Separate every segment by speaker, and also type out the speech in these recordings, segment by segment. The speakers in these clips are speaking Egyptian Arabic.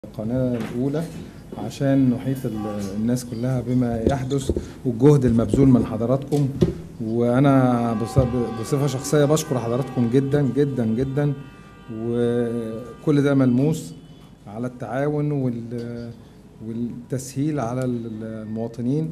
Speaker 1: القناة الأولى عشان نحيط ال- الناس كلها بما يحدث والجهد المبذول من حضراتكم وأنا بص- بصفة شخصية بشكر حضراتكم جدا جدا جدا وكل ده ملموس على التعاون وال- والتسهيل على ال- المواطنين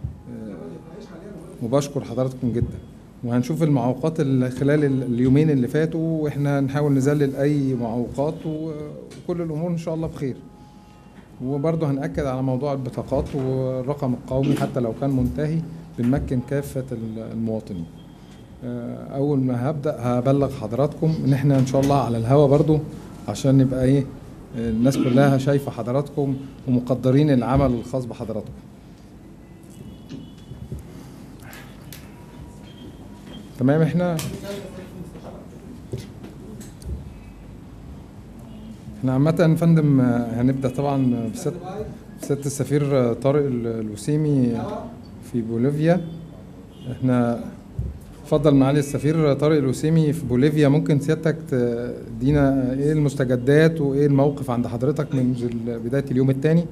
Speaker 1: وبشكر حضراتكم جدا وهنشوف المعوقات اللي خلال ال- اليومين اللي فاتوا واحنا نحاول نذلل اي معوقات و- وكل الامور ان شاء الله بخير وبرضه هنأكد على موضوع البطاقات والرقم القومي حتى لو كان منتهي بنمكن كافة ال- المواطنين آه، أول ما هبدأ هبلغ حضراتكم إن إحنا إن شاء الله على الهوا برضه عشان نبقى إيه آه، الناس كلها شايفة حضراتكم ومقدرين العمل الخاص بحضراتكم تمام احنا احنا عامة يا فندم آه، هنبدأ طبعا بست بست السفير آه، طارق ال- الوسيمي في بوليفيا احنا اتفضل معالي السفير طارق الوسيمي في بوليفيا ممكن سيادتك تدينا ايه المستجدات وايه الموقف عند حضرتك منذ ال- بداية اليوم الثاني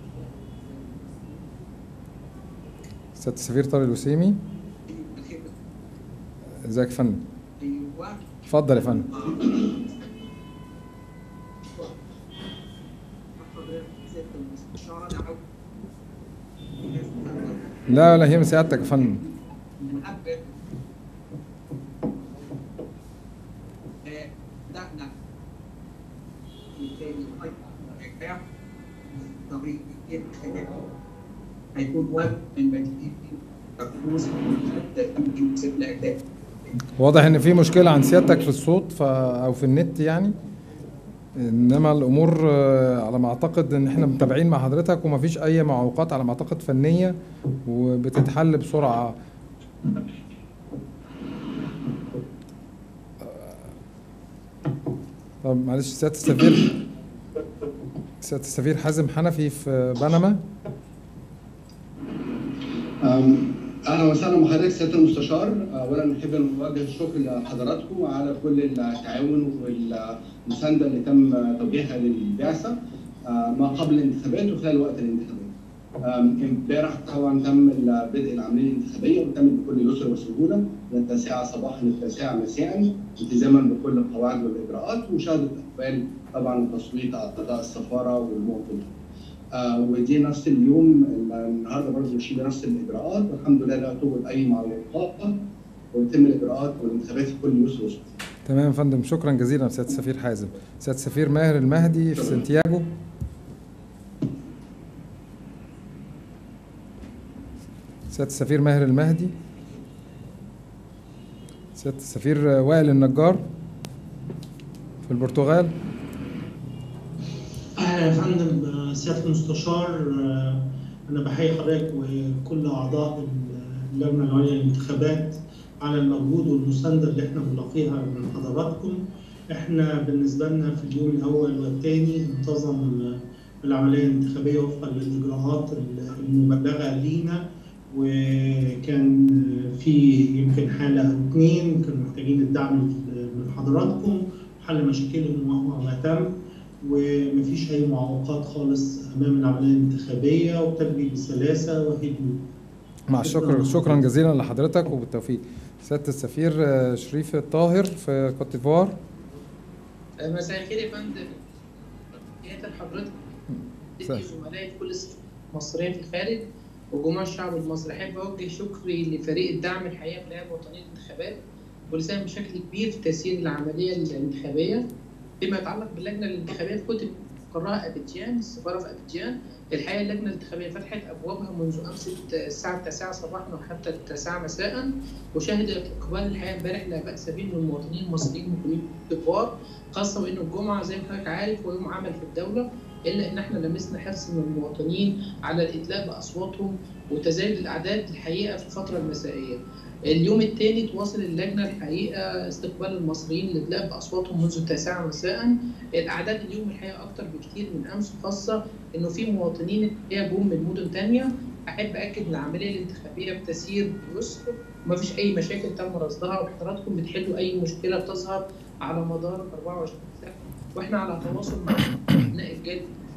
Speaker 1: سيادة السفير طارق الوسيمي ازيك يا فندم اتفضل يا فندم لا لا هي من سيادتك يا فندم
Speaker 2: بدأنا بالتالي الإبداع طريق الخلاف هيكون واحد من بديل الفلوس تمكين ست الأهداف
Speaker 1: واضح ان في مشكله عند سيادتك في الصوت ف... او في النت يعني انما الامور آه، على ما اعتقد ان احنا متابعين مع حضرتك ومفيش اي معوقات على ما اعتقد فنيه وبتتحل بسرعه طب معلش سياده السفير سياده السفير حازم حنفي في بنما
Speaker 3: أم، اهلا وسهلا بحضرتك سياده المستشار اولا نحب نوجه الشكر لحضراتكم على كل التعاون والمسانده اللي تم توجيهها للبعثه آه، ما قبل الانتخابات وخلال وقت الانتخابات. آم، امبارح طبعا تم بدء العمليه الانتخابيه وتمت بكل يسر وسهوله من التاسعه صباحا للتاسعه مساء التزاما بكل القواعد والاجراءات وشهدت اقبال طبعا التصويت على اعضاء السفاره والمواطنين. آه، ودي نفس اليوم النهارده برضه ماشيين بنفس الاجراءات والحمد لله لا توجد اي معوقات ويتم الاجراءات والانتخابات بكل يسر وسهوله.
Speaker 1: تمام يا فندم شكرا جزيلا سياده السفير حازم سياده السفير ماهر المهدي في سانتياغو سياده السفير ماهر المهدي سياده السفير وائل النجار في البرتغال
Speaker 4: أهلا يا فندم آه، سيادة المستشار آه، أنا بحيي حضرتك وكل أعضاء اللجنة العليا للانتخابات على المجهود والمساندة اللي احنا بنلاقيها من حضراتكم. احنا بالنسبة لنا في اليوم الأول والثاني انتظم آه، العملية الانتخابية وفقا للإجراءات المبلغة لينا وكان آه، في يمكن حالة أو اتنين كانوا محتاجين الدعم من حضراتكم حل مشاكلهم وهو ما تم. ومفيش أي معوقات خالص أمام العملية الانتخابية وتجري بسلاسة وهدوء.
Speaker 1: مع الشكر شكرا جزيلا لحضرتك وبالتوفيق سياده السفير آه، شريف الطاهر في كوت ديفوار
Speaker 5: مساء الخير يا فندم تحياتي لحضرتك
Speaker 1: مساء.
Speaker 5: زملائي في كل المصريين في الخارج وجموع الشعب المصري احب اوجه شكري لفريق الدعم الحقيقه في الهيئه الوطنيه للانتخابات واللي ساهم بشكل كبير في تسيير العمليه الانتخابيه فيما يتعلق باللجنه الانتخابيه في كتب قراها ابيجان السفاره في ابيجان الحقيقه اللجنه الانتخابيه فتحت ابوابها منذ امس الساعه 9 صباحا وحتى التاسعه مساء وشهدت اقبال الحقيقه امبارح لا باس به من المواطنين المصريين مقيمين في الدوار خاصه وانه الجمعه زي ما حضرتك عارف هو يوم عمل في الدوله الا ان احنا لمسنا حرص من المواطنين على الادلاء باصواتهم وتزايد الاعداد الحقيقه في الفتره المسائيه. اليوم الثاني تواصل اللجنه الحقيقه استقبال المصريين للادلاء باصواتهم منذ التاسعه مساء. الاعداد اليوم الحقيقه اكثر بكثير من امس خاصه انه في مواطنين الحقيقه جم من مدن ثانيه احب اكد ان العمليه الانتخابيه بتسير بيسر ومفيش اي مشاكل تم رصدها وحضراتكم بتحلوا اي مشكله بتظهر على مدار 24 ساعه واحنا على تواصل مع ابناء الجاليه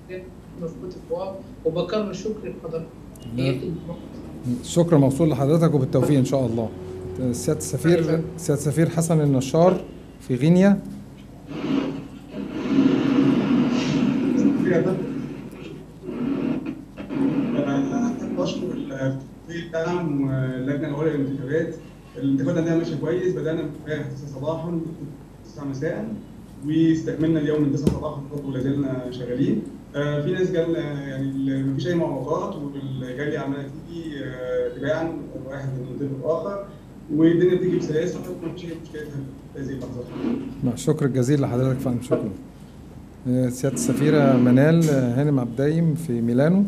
Speaker 5: في كوت ديفوار وبكرر شكري لحضرتك
Speaker 1: الشكر موصول لحضرتك وبالتوفيق ان شاء الله سياده السفير سياده السفير حسن النشار في غينيا
Speaker 6: احب اشكر فريق الدعم واللجنه الاولى للانتخابات الانتخابات عندنا ماشيه كويس بدانا امبارح 9 صباحا 9 مساء واستكملنا اليوم من 9 صباحا برضه ولا زلنا شغالين آه، في ناس جال يعني مفيش اي معوقات والجالي عماله تيجي آه، تباعا واحد من الضيف الاخر والدنيا بتيجي بسلاسه ومفيش اي مشكله في هذه اللحظات
Speaker 1: مع الشكر الجزيل لحضرتك فندم شكرا آه، سياده السفيره منال هانم عبدايم في ميلانو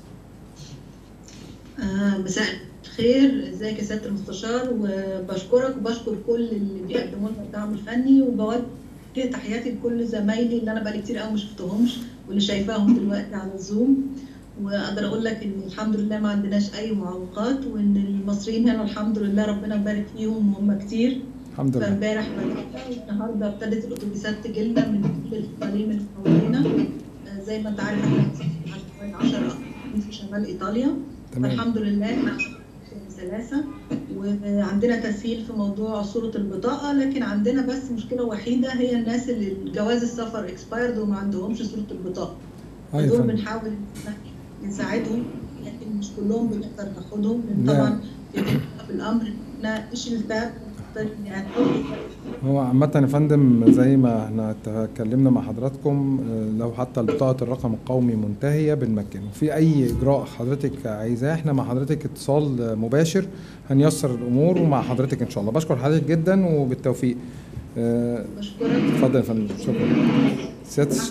Speaker 7: آه، مساء الخير ازيك يا سياده المستشار وبشكرك وبشكر كل اللي بيقدموا لنا الدعم الفني وبوجه تحياتي لكل زمايلي اللي انا بقالي كتير قوي ما شفتهمش واللي شايفاهم دلوقتي على الزوم واقدر اقول لك ان الحمد لله ما عندناش اي معوقات وان المصريين هنا الحمد لله ربنا يبارك فيهم هم كتير
Speaker 1: الحمد لله
Speaker 7: فامبارح بدأنا والنهارده ابتدت الاتوبيسات تجيلنا من كل الاقاليم اللي حوالينا آه، زي ما انت عارف احنا 10 في شمال ايطاليا
Speaker 1: تمام
Speaker 7: الحمد لله احنا سلاسة وعندنا تسهيل في موضوع صورة البطاقة لكن عندنا بس مشكلة وحيدة هي الناس اللي جواز السفر اكسبايرد وما عندهمش صورة البطاقة
Speaker 1: ايوه
Speaker 7: دول
Speaker 1: فندم
Speaker 7: بنحاول إن إحنا نساعدهم لكن مش كلهم بنقدر ناخدهم لان
Speaker 1: لا.
Speaker 7: طبعا في الامر إن احنا نشيل الباب يعني
Speaker 1: هو عامة يا فندم زي ما احنا اتكلمنا مع حضراتكم آه، لو حتى البطاقة الرقم القومي منتهية بنمكنه في أي إجراء حضرتك عايزاه احنا مع حضرتك اتصال آه، مباشر هنيسر الأمور ومع حضرتك إن شاء الله بشكر حضرتك جدا وبالتوفيق آه،
Speaker 7: بشكرك
Speaker 1: اتفضل يا فندم شكرا سيادة الش-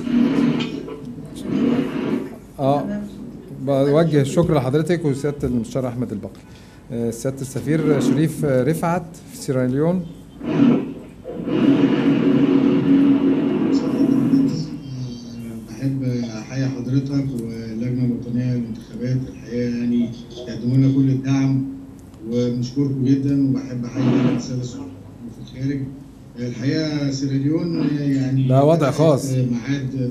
Speaker 1: اه بوجه الشكر لحضرتك وسيادة المستشار أحمد البقري آه، سيادة السفير شريف آه، رفعت في سيراليون
Speaker 8: بحب احيي حضرتك واللجنه الوطنيه للانتخابات الحقيقه يعني يقدموا لنا كل الدعم وبنشكركم جدا وبحب احيي الساده السعوديين في الخارج الحقيقه سيراليون يعني
Speaker 1: ده وضع خاص.
Speaker 8: ميعاد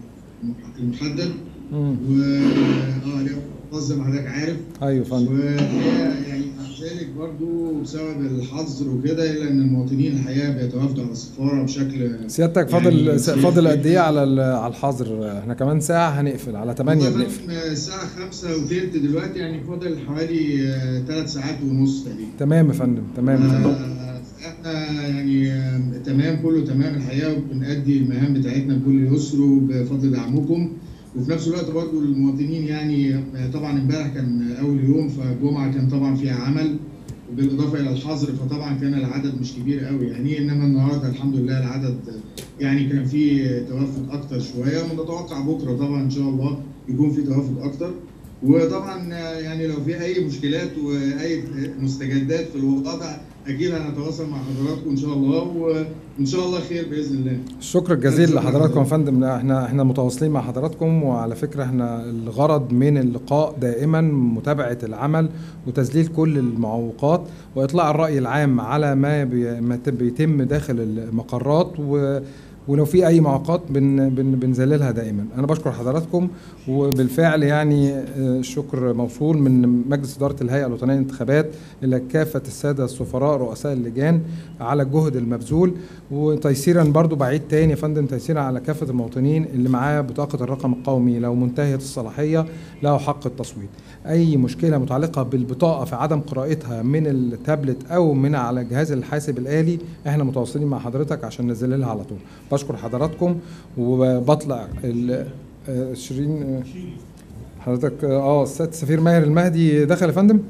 Speaker 8: المحدد
Speaker 1: مم.
Speaker 8: و اه ليه خاص زي ما حضرتك عارف
Speaker 1: ايوه يا فندم
Speaker 8: والحقيقه يعني مع ذلك برضو بسبب الحظر وكده الا ان المواطنين الحقيقه بيتوافدوا على السفاره بشكل
Speaker 1: سيادتك فاضل
Speaker 8: يعني
Speaker 1: فاضل قد ايه على ال- على الحظر احنا كمان ساعة هنقفل على 8
Speaker 8: والله
Speaker 1: بنقفل
Speaker 8: من الساعة خمسة وثلث دلوقتي يعني فاضل حوالي ثلاث ساعات ونص تقريبا.
Speaker 1: تمام يا فندم تمام يا فندم
Speaker 8: آه، احنا يعني آه، تمام كله تمام الحقيقة وبنأدي المهام بتاعتنا بكل يسر وبفضل دعمكم وفي نفس الوقت برضو المواطنين يعني آه، طبعا امبارح كان أول يوم فالجمعة كان طبعا فيها عمل وبالإضافة إلى الحظر فطبعا كان العدد مش كبير قوي يعني إنما النهاردة الحمد لله العدد يعني كان فيه توافد أكتر شوية ونتوقع بكرة طبعا إن شاء الله يكون في توافد أكتر وطبعا يعني لو في اي مشكلات واي مستجدات في الوضع اكيد هنتواصل مع حضراتكم ان شاء الله وان شاء الله خير باذن الله
Speaker 1: الشكر الجزيل لحضراتكم يا فندم لا، احنا احنا متواصلين مع حضراتكم وعلى فكره احنا الغرض من اللقاء دائما متابعه العمل وتذليل كل المعوقات واطلاع الراي العام على ما بي- ما ت- بيتم داخل المقرات و ولو في اي معوقات بن بن بنذللها دائما انا بشكر حضراتكم وبالفعل يعني آه، الشكر موصول من مجلس اداره الهيئه الوطنيه للانتخابات الى كافه الساده السفراء رؤساء اللجان على الجهد المبذول وتيسيرا برضو بعيد تاني يا فندم تيسيرا على كافه المواطنين اللي معاه بطاقه الرقم القومي لو منتهيه الصلاحيه له حق التصويت اي مشكله متعلقه بالبطاقه في عدم قراءتها من التابلت او من على جهاز الحاسب الالي احنا متواصلين مع حضرتك عشان ننزلها على طول بشكر حضراتكم وبطلع ال- آه، شيرين آه، حضرتك اه السيد السفير ماهر المهدي دخل يا فندم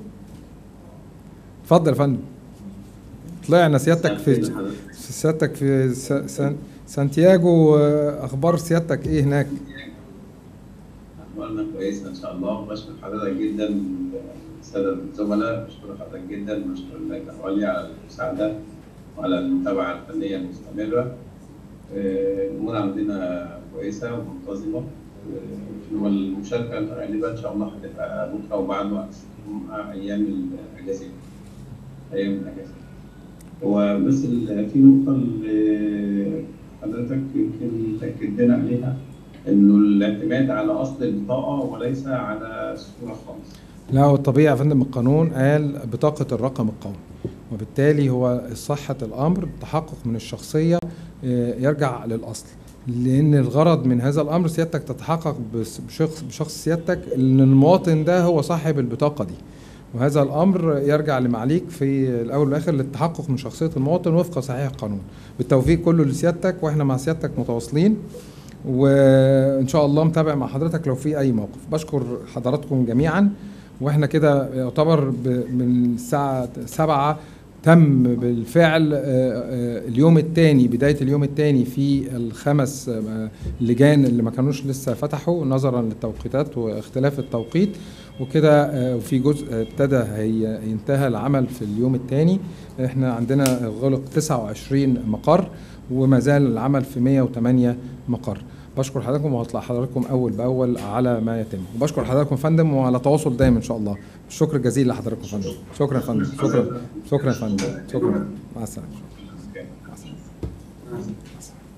Speaker 1: اتفضل يا فندم طلعنا سيادتك في في سيادتك في س- سان- سانتياغو آه، اخبار سيادتك ايه هناك
Speaker 9: أخبارنا كويسة إن شاء الله وبشكر حضرتك جدا السادة الزملاء بشكر حضرتك جدا بشكر اللجنة العليا على المساعدة وعلى المتابعة الفنية المستمرة آه، الأمور عندنا كويسة ومنتظمة آه، والمشاركة الغالبة إن شاء الله هتبقى بكرة وبعده مع أيام الأجازة أيام الأجازة هو بس ال- في نقطة اللي حضرتك يمكن تأكد لنا عليها انه الاعتماد على اصل البطاقه وليس على الصوره خالص
Speaker 1: لا هو الطبيعي يا فندم القانون قال بطاقة الرقم القومي وبالتالي هو صحة الأمر التحقق من الشخصية آه، يرجع للأصل لأن الغرض من هذا الأمر سيادتك تتحقق بس- بشخص بشخص سيادتك إن المواطن ده هو صاحب البطاقة دي وهذا الأمر يرجع لمعاليك في الأول والآخر للتحقق من شخصية المواطن وفق صحيح القانون بالتوفيق كله لسيادتك وإحنا مع سيادتك متواصلين وإن شاء الله متابع مع حضرتك لو في أي موقف بشكر حضراتكم جميعا واحنا كده يعتبر ب- من الساعة سبعة تم بالفعل آه، آه، اليوم الثاني بداية اليوم الثاني في الخمس آه، لجان اللي ما كانوش لسه فتحوا نظرا للتوقيتات واختلاف التوقيت وكده آه، وفي جزء ابتدى هي- ينتهى العمل في اليوم الثاني احنا عندنا غلق 29 مقر وما زال العمل في 108 مقر بشكر حضراتكم وهطلع حضراتكم اول باول على ما يتم وبشكر حضراتكم يا فندم وعلى تواصل دايما ان شاء الله الشكر الجزيل لحضراتكم يا فندم شكرا يا فندم شكرا شكرا يا فندم شكرا مع السلامه مع السلامه